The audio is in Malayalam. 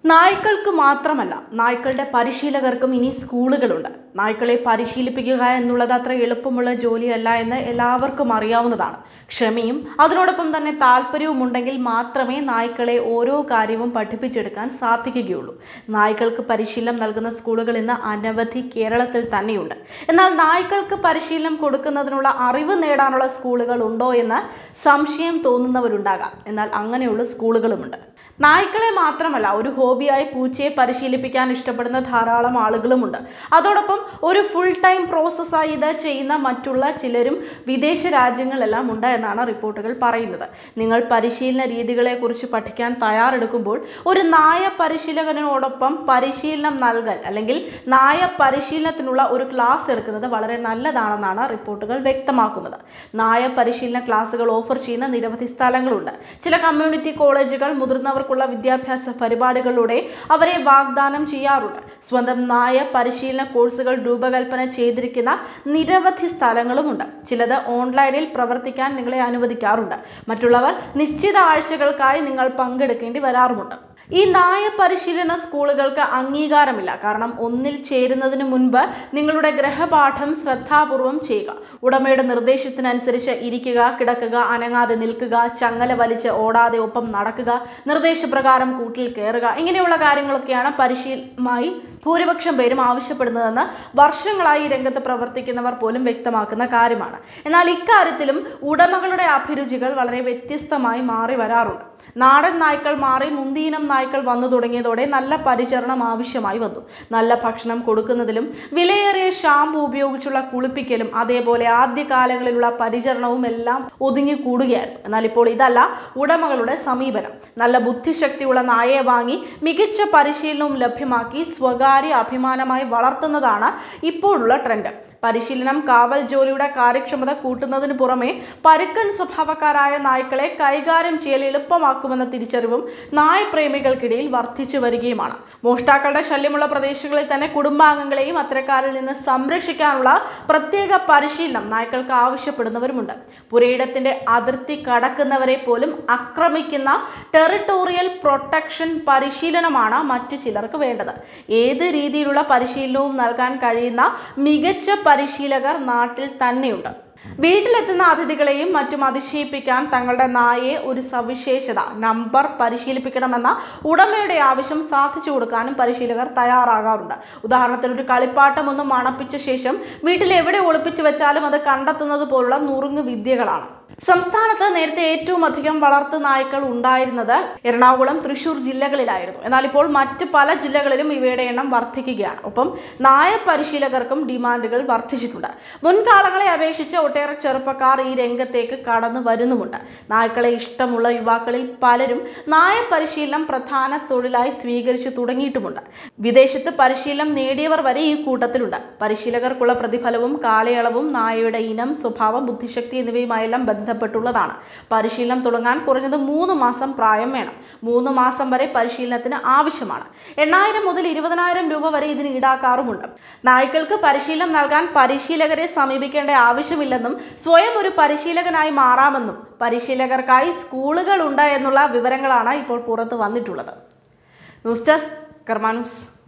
നായ്ക്കൾക്ക് മാത്രമല്ല നായ്ക്കളുടെ പരിശീലകർക്കും ഇനി സ്കൂളുകളുണ്ട് നായ്ക്കളെ പരിശീലിപ്പിക്കുക എന്നുള്ളത് അത്ര എളുപ്പമുള്ള ജോലിയല്ല എന്ന് എല്ലാവർക്കും അറിയാവുന്നതാണ് ക്ഷമയും അതിനോടൊപ്പം തന്നെ താല്പര്യവും ഉണ്ടെങ്കിൽ മാത്രമേ നായ്ക്കളെ ഓരോ കാര്യവും പഠിപ്പിച്ചെടുക്കാൻ സാധിക്കുകയുള്ളൂ നായ്ക്കൾക്ക് പരിശീലനം നൽകുന്ന സ്കൂളുകൾ ഇന്ന് അനവധി കേരളത്തിൽ തന്നെയുണ്ട് എന്നാൽ നായ്ക്കൾക്ക് പരിശീലനം കൊടുക്കുന്നതിനുള്ള അറിവ് നേടാനുള്ള സ്കൂളുകൾ ഉണ്ടോ എന്ന് സംശയം തോന്നുന്നവരുണ്ടാകാം എന്നാൽ അങ്ങനെയുള്ള സ്കൂളുകളുമുണ്ട് നായ്ക്കളെ മാത്രമല്ല ഒരു ഹോബിയായി പൂച്ചയെ പരിശീലിപ്പിക്കാൻ ഇഷ്ടപ്പെടുന്ന ധാരാളം ആളുകളുമുണ്ട് അതോടൊപ്പം ഒരു ഫുൾ ടൈം പ്രോസസ്സായി ഇത് ചെയ്യുന്ന മറ്റുള്ള ചിലരും വിദേശ രാജ്യങ്ങളെല്ലാം ഉണ്ട് എന്നാണ് റിപ്പോർട്ടുകൾ പറയുന്നത് നിങ്ങൾ പരിശീലന രീതികളെക്കുറിച്ച് പഠിക്കാൻ തയ്യാറെടുക്കുമ്പോൾ ഒരു നായ പരിശീലകനോടൊപ്പം പരിശീലനം നൽകൽ അല്ലെങ്കിൽ നായ പരിശീലനത്തിനുള്ള ഒരു ക്ലാസ് എടുക്കുന്നത് വളരെ നല്ലതാണെന്നാണ് റിപ്പോർട്ടുകൾ വ്യക്തമാക്കുന്നത് നായ പരിശീലന ക്ലാസുകൾ ഓഫർ ചെയ്യുന്ന നിരവധി സ്ഥലങ്ങളുണ്ട് ചില കമ്മ്യൂണിറ്റി കോളേജുകൾ മുതിർന്നവർക്കുള്ള വിദ്യാഭ്യാസ പരിപാടികളിലൂടെ അവരെ വാഗ്ദാനം ചെയ്യാറുണ്ട് സ്വന്തം നായ പരിശീലന കോഴ്സുകൾ രൂപകൽപ്പന ചെയ്തിരിക്കുന്ന നിരവധി സ്ഥലങ്ങളുമുണ്ട് ചിലത് ഓൺലൈനിൽ പ്രവർത്തിക്കാൻ നിങ്ങളെ അനുവദിക്കാറുണ്ട് മറ്റുള്ളവർ നിശ്ചിത ആഴ്ചകൾക്കായി നിങ്ങൾ പങ്കെടുക്കേണ്ടി വരാറുമുണ്ട് ഈ നായ പരിശീലന സ്കൂളുകൾക്ക് അംഗീകാരമില്ല കാരണം ഒന്നിൽ ചേരുന്നതിന് മുൻപ് നിങ്ങളുടെ ഗ്രഹപാഠം ശ്രദ്ധാപൂർവം ചെയ്യുക ഉടമയുടെ നിർദ്ദേശത്തിനനുസരിച്ച് ഇരിക്കുക കിടക്കുക അനങ്ങാതെ നിൽക്കുക ചങ്ങല വലിച്ച് ഓടാതെ ഒപ്പം നടക്കുക നിർദ്ദേശപ്രകാരം കൂട്ടിൽ കയറുക ഇങ്ങനെയുള്ള കാര്യങ്ങളൊക്കെയാണ് പരിശീലനമായി ഭൂരിപക്ഷം പേരും ആവശ്യപ്പെടുന്നതെന്ന് വർഷങ്ങളായി ഈ രംഗത്ത് പ്രവർത്തിക്കുന്നവർ പോലും വ്യക്തമാക്കുന്ന കാര്യമാണ് എന്നാൽ ഇക്കാര്യത്തിലും ഉടമകളുടെ അഭിരുചികൾ വളരെ വ്യത്യസ്തമായി മാറി വരാറുണ്ട് നാടൻ നായ്ക്കൾ മാറി മുന്തിയിനം നായ്ക്കൾ വന്നു തുടങ്ങിയതോടെ നല്ല പരിചരണം ആവശ്യമായി വന്നു നല്ല ഭക്ഷണം കൊടുക്കുന്നതിലും വിലയേറിയ ഷാമ്പു ഉപയോഗിച്ചുള്ള കുളിപ്പിക്കലും അതേപോലെ ആദ്യകാലങ്ങളിലുള്ള പരിചരണവും എല്ലാം ഒതുങ്ങി കൂടുകയായിരുന്നു എന്നാൽ ഇപ്പോൾ ഇതല്ല ഉടമകളുടെ സമീപനം നല്ല ബുദ്ധിശക്തിയുള്ള നായയെ വാങ്ങി മികച്ച പരിശീലനവും ലഭ്യമാക്കി സ്വകാര്യ അഭിമാനമായി വളർത്തുന്നതാണ് ഇപ്പോഴുള്ള ട്രെൻഡ് പരിശീലനം കാവൽ ജോലിയുടെ കാര്യക്ഷമത കൂട്ടുന്നതിന് പുറമെ പരുക്കൻ സ്വഭാവക്കാരായ നായ്ക്കളെ കൈകാര്യം ചെയ്യൽ എളുപ്പമാക്കുമെന്ന തിരിച്ചറിവും നായപ്രേമികൾക്കിടയിൽ വർദ്ധിച്ചു വരികയുമാണ് മോഷ്ടാക്കളുടെ ശല്യമുള്ള പ്രദേശങ്ങളിൽ തന്നെ കുടുംബാംഗങ്ങളെയും അത്തരക്കാരിൽ നിന്ന് സംരക്ഷിക്കാനുള്ള പ്രത്യേക പരിശീലനം നായ്ക്കൾക്ക് ആവശ്യപ്പെടുന്നവരുമുണ്ട് പുരയിടത്തിന്റെ അതിർത്തി കടക്കുന്നവരെ പോലും ആക്രമിക്കുന്ന ടെറിട്ടോറിയൽ പ്രൊട്ടക്ഷൻ പരിശീലനമാണ് മറ്റു ചിലർക്ക് വേണ്ടത് ഏത് രീതിയിലുള്ള പരിശീലനവും നൽകാൻ കഴിയുന്ന മികച്ച പരിശീലകർ നാട്ടിൽ തന്നെയുണ്ട് വീട്ടിലെത്തുന്ന അതിഥികളെയും മറ്റും അതിശയിപ്പിക്കാൻ തങ്ങളുടെ നായയെ ഒരു സവിശേഷത നമ്പർ പരിശീലിപ്പിക്കണമെന്ന ഉടമയുടെ ആവശ്യം സാധിച്ചു കൊടുക്കാനും പരിശീലകർ തയ്യാറാകാറുണ്ട് ഉദാഹരണത്തിന് ഒരു കളിപ്പാട്ടം ഒന്ന് മണപ്പിച്ച ശേഷം വീട്ടിൽ എവിടെ ഒളിപ്പിച്ചു വെച്ചാലും അത് കണ്ടെത്തുന്നത് പോലുള്ള നുറുങ്ങ് വിദ്യകളാണ് സംസ്ഥാനത്ത് നേരത്തെ ഏറ്റവും അധികം വളർത്തു നായ്ക്കൾ ഉണ്ടായിരുന്നത് എറണാകുളം തൃശൂർ ജില്ലകളിലായിരുന്നു എന്നാൽ ഇപ്പോൾ മറ്റ് പല ജില്ലകളിലും ഇവയുടെ എണ്ണം വർദ്ധിക്കുകയാണ് ഒപ്പം നായ പരിശീലകർക്കും ഡിമാൻഡുകൾ വർദ്ധിച്ചിട്ടുണ്ട് മുൻകാലങ്ങളെ അപേക്ഷിച്ച് ഒട്ടേറെ ചെറുപ്പക്കാർ ഈ രംഗത്തേക്ക് കടന്നു വരുന്നുമുണ്ട് നായ്ക്കളെ ഇഷ്ടമുള്ള യുവാക്കളിൽ പലരും നായ പരിശീലനം പ്രധാന തൊഴിലായി സ്വീകരിച്ചു തുടങ്ങിയിട്ടുമുണ്ട് വിദേശത്ത് പരിശീലനം നേടിയവർ വരെ ഈ കൂട്ടത്തിലുണ്ട് പരിശീലകർക്കുള്ള പ്രതിഫലവും കാലയളവും നായയുടെ ഇനം സ്വഭാവം ബുദ്ധിശക്തി എന്നിവയുമായെല്ലാം ബന്ധപ്പെട്ടുള്ളതാണ് പരിശീലനം തുടങ്ങാൻ കുറഞ്ഞത് മൂന്ന് മാസം പ്രായം വേണം മൂന്ന് മാസം വരെ പരിശീലനത്തിന് ആവശ്യമാണ് എണ്ണായിരം മുതൽ ഇരുപതിനായിരം രൂപ വരെ ഇതിന് ഈടാക്കാറുമുണ്ട് നായ്ക്കൾക്ക് പരിശീലനം നൽകാൻ പരിശീലകരെ സമീപിക്കേണ്ട ആവശ്യമില്ലെന്നും സ്വയം ഒരു പരിശീലകനായി മാറാമെന്നും പരിശീലകർക്കായി സ്കൂളുകൾ ഉണ്ട് എന്നുള്ള വിവരങ്ങളാണ് ഇപ്പോൾ പുറത്തു വന്നിട്ടുള്ളത് ന്യൂസ് ഡെസ്ക് കർമാ ന്യൂസ്